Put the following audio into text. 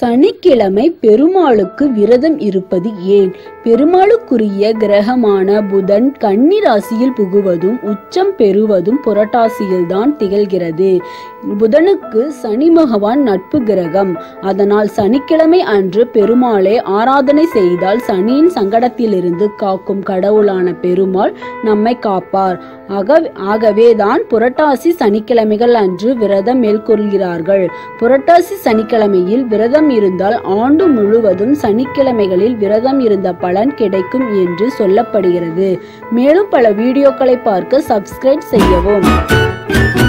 சனிக்கிழமை பெருமாளுக்கு விரதம் இருப்பது ஏன் பெருமாளுக்குரிய கிரகமான புதன் கன்னி ராசியில் புகுவதும் உச்சம் பெறுவதும் புரட்டாசியில்தான் திகழ்கிறது புதனுக்கு சனி பகவான் நட்பு கிரகம் அதனால் சனிக்கிழமை அன்று பெருமாளை ஆராதனை செய்தால் சனியின் சங்கடத்திலிருந்து காக்கும் கடவுளான பெருமாள் நம்மை காப்பார் ஆக- ஆகவேதான் புரட்டாசி சனிக்கிழமைகள் அன்று விரதம் மேற்கொள்கிறார்கள் புரட்டாசி சனிக்கிழமையில் விரதம் இருந்தால் ஆண்டு முழுவதும் சனிக்கிழமைகளில் விரதம் இருந்த பலன் கிடைக்கும் என்று சொல்லப்படுகிறது மேலும் பல வீடியோக்களை பார்க்க சப்ஸ்கிரைப் செய்யவும்